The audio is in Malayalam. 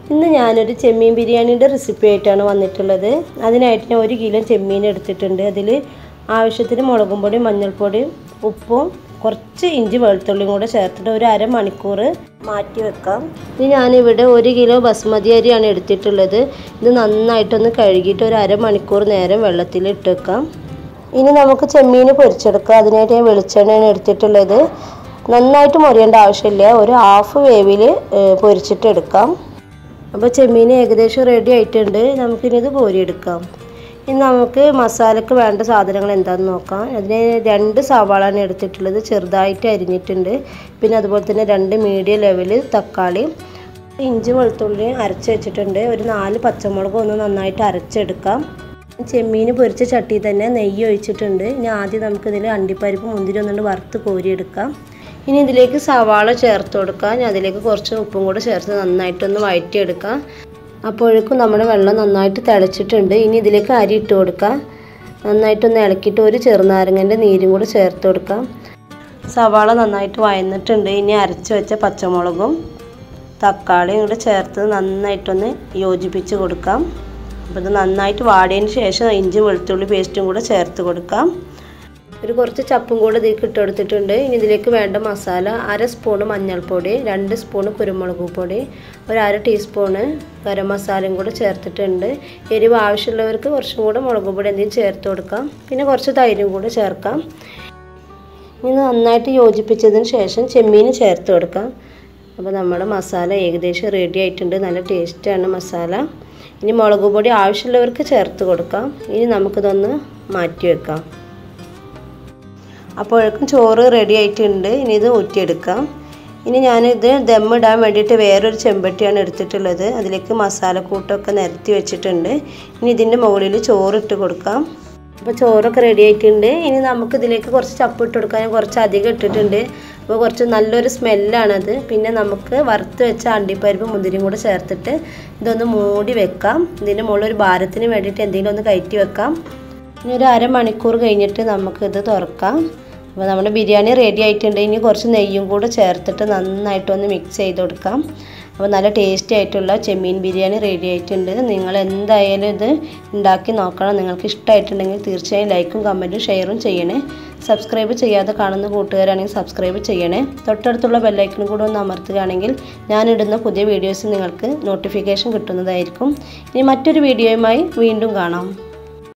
ഇന്ന് ഞാനൊരു ചെമ്മീൻ ബിരിയാണീൻ്റെ റെസിപ്പി ആയിട്ടാണ് വന്നിട്ടുള്ളത് അതിനായിട്ട് ഞാൻ ഒരു കിലോ ചെമ്മീൻ എടുത്തിട്ടുണ്ട് അതിൽ ആവശ്യത്തിന് മുളകും പൊടിയും മഞ്ഞൾപ്പൊടിയും ഉപ്പും കുറച്ച് ഇഞ്ചി വെളുത്തുള്ളിയും കൂടെ ചേർത്തിട്ട് ഒരു അരമണിക്കൂർ മാറ്റി വെക്കാം ഇനി ഞാനിവിടെ ഒരു കിലോ ബസ്മതി അരിയാണ് എടുത്തിട്ടുള്ളത് ഇത് നന്നായിട്ടൊന്ന് കഴുകിയിട്ട് ഒരു അരമണിക്കൂർ നേരം വെള്ളത്തിൽ ഇട്ട് വെക്കാം ഇനി നമുക്ക് ചെമ്മീൻ പൊരിച്ചെടുക്കാം അതിനായിട്ട് ഞാൻ വെളിച്ചെണ്ണയാണ് എടുത്തിട്ടുള്ളത് നന്നായിട്ട് മുറിയേണ്ട ആവശ്യമില്ല ഒരു ഹാഫ് വേവിൽ പൊരിച്ചിട്ട് എടുക്കാം അപ്പോൾ ചെമ്മീൻ ഏകദേശം റെഡി ആയിട്ടുണ്ട് നമുക്കിനി ഇത് കോരിയെടുക്കാം ഇനി നമുക്ക് മസാലയ്ക്ക് വേണ്ട സാധനങ്ങൾ എന്താണെന്ന് നോക്കാം അതിന് രണ്ട് സവാളാണ് എടുത്തിട്ടുള്ളത് ചെറുതായിട്ട് അരിഞ്ഞിട്ടുണ്ട് പിന്നെ അതുപോലെ തന്നെ രണ്ട് മീഡിയം ലെവൽ തക്കാളി ഇഞ്ചി വെളുത്തുള്ളി അരച്ച് വെച്ചിട്ടുണ്ട് ഒരു നാല് പച്ചമുളക് ഒന്ന് നന്നായിട്ട് അരച്ചെടുക്കാം ചെമ്മീൻ പൊരിച്ച ചട്ടി തന്നെ നെയ്യ് ഒഴിച്ചിട്ടുണ്ട് ഇനി ആദ്യം നമുക്കിതിൽ അണ്ടിപ്പരിപ്പ് മുന്തിരി ഒന്നുകൊണ്ട് വറുത്ത് കോരിയെടുക്കാം ഇനി ഇതിലേക്ക് സവാള ചേർത്ത് കൊടുക്കാം ഇനി അതിലേക്ക് കുറച്ച് ഉപ്പും കൂടെ ചേർത്ത് നന്നായിട്ടൊന്ന് വഴറ്റിയെടുക്കാം അപ്പോഴേക്കും നമ്മുടെ വെള്ളം നന്നായിട്ട് തിളച്ചിട്ടുണ്ട് ഇനി ഇതിലേക്ക് അരി ഇട്ട് കൊടുക്കാം നന്നായിട്ടൊന്ന് ഇളക്കിയിട്ട് ഒരു ചെറുനാരങ്ങൻ്റെ നീരും കൂടെ ചേർത്ത് കൊടുക്കാം സവാള നന്നായിട്ട് വയന്നിട്ടുണ്ട് ഇനി അരച്ച് വെച്ച പച്ചമുളകും തക്കാളിയും കൂടെ ചേർത്ത് നന്നായിട്ടൊന്ന് യോജിപ്പിച്ച് കൊടുക്കാം അപ്പോൾ ഇത് നന്നായിട്ട് വാടിയതിന് ശേഷം ഇഞ്ചി വെളുത്തുള്ളി പേസ്റ്റും കൂടെ ചേർത്ത് കൊടുക്കാം ഒരു കുറച്ച് ചപ്പും കൂടെ ഇതിലേക്ക് ഇട്ട് കൊടുത്തിട്ടുണ്ട് ഇനി ഇതിലേക്ക് വേണ്ട മസാല അര സ്പൂണ് മഞ്ഞൾപ്പൊടി രണ്ട് സ്പൂണ് കുരുമുളക് പൊടി ഒരു അര ടീസ്പൂണ് ഗരം മസാലയും കൂടെ ചേർത്തിട്ടുണ്ട് എരിവ് ആവശ്യമുള്ളവർക്ക് കുറച്ചും കൂടെ മുളക് പൊടി എന്തെങ്കിലും ചേർത്ത് കൊടുക്കാം പിന്നെ കുറച്ച് തൈരും കൂടെ ചേർക്കാം ഇനി നന്നായിട്ട് യോജിപ്പിച്ചതിന് ശേഷം ചെമ്മീൻ ചേർത്ത് കൊടുക്കാം അപ്പോൾ നമ്മുടെ മസാല ഏകദേശം റെഡി ആയിട്ടുണ്ട് നല്ല ടേസ്റ്റാണ് മസാല ഇനി മുളക് പൊടി ആവശ്യമുള്ളവർക്ക് ചേർത്ത് കൊടുക്കാം ഇനി നമുക്കിതൊന്ന് മാറ്റി വെക്കാം അപ്പോഴേക്കും ചോറ് റെഡി ആയിട്ടുണ്ട് ഇനി ഇത് ഊറ്റിയെടുക്കാം ഇനി ഞാനിത് ദമ്മിടാൻ വേണ്ടിയിട്ട് വേറൊരു ചെമ്പട്ടിയാണ് എടുത്തിട്ടുള്ളത് അതിലേക്ക് മസാലക്കൂട്ടൊക്കെ നിരത്തി വെച്ചിട്ടുണ്ട് ഇനി ഇതിൻ്റെ മുകളിൽ ചോറിട്ട് കൊടുക്കാം അപ്പോൾ ചോറൊക്കെ റെഡി ആയിട്ടുണ്ട് ഇനി നമുക്ക് ഇതിലേക്ക് കുറച്ച് ചപ്പ് ഇട്ട് കൊടുക്കാൻ ഞാൻ കുറച്ച് അധികം ഇട്ടിട്ടുണ്ട് അപ്പോൾ കുറച്ച് നല്ലൊരു സ്മെല്ലാണത് പിന്നെ നമുക്ക് വറുത്ത് വെച്ച അണ്ടിപ്പരിപ്പ് മുന്തിരിയും കൂടെ ചേർത്തിട്ട് ഇതൊന്ന് മൂടി വെക്കാം ഇതിൻ്റെ മുകളിൽ ഒരു ഭാരത്തിന് വേണ്ടിയിട്ട് എന്തെങ്കിലും ഒന്ന് കയറ്റി വെക്കാം ഇനി ഒരു അരമണിക്കൂർ കഴിഞ്ഞിട്ട് നമുക്കിത് തുറക്കാം അപ്പോൾ നമ്മുടെ ബിരിയാണി റെഡി ആയിട്ടുണ്ട് ഇനി കുറച്ച് നെയ്യും കൂടെ ചേർത്തിട്ട് നന്നായിട്ടൊന്ന് മിക്സ് ചെയ്ത് കൊടുക്കാം അപ്പോൾ നല്ല ടേസ്റ്റി ആയിട്ടുള്ള ചെമ്മീൻ ബിരിയാണി റെഡി ആയിട്ടുണ്ട് നിങ്ങൾ എന്തായാലും ഇത് ഉണ്ടാക്കി നോക്കണം നിങ്ങൾക്ക് ഇഷ്ടമായിട്ടുണ്ടെങ്കിൽ തീർച്ചയായും ലൈക്കും കമൻറ്റും ഷെയറും ചെയ്യണേ സബ്സ്ക്രൈബ് ചെയ്യാതെ കാണുന്ന കൂട്ടുകാരാണെങ്കിൽ സബ്സ്ക്രൈബ് ചെയ്യണേ തൊട്ടടുത്തുള്ള ബെല്ലൈക്കനും കൂടെ ഒന്ന് അമർത്തുകയാണെങ്കിൽ ഞാനിടുന്ന പുതിയ വീഡിയോസ് നിങ്ങൾക്ക് നോട്ടിഫിക്കേഷൻ കിട്ടുന്നതായിരിക്കും ഇനി മറ്റൊരു വീഡിയോയുമായി വീണ്ടും കാണാം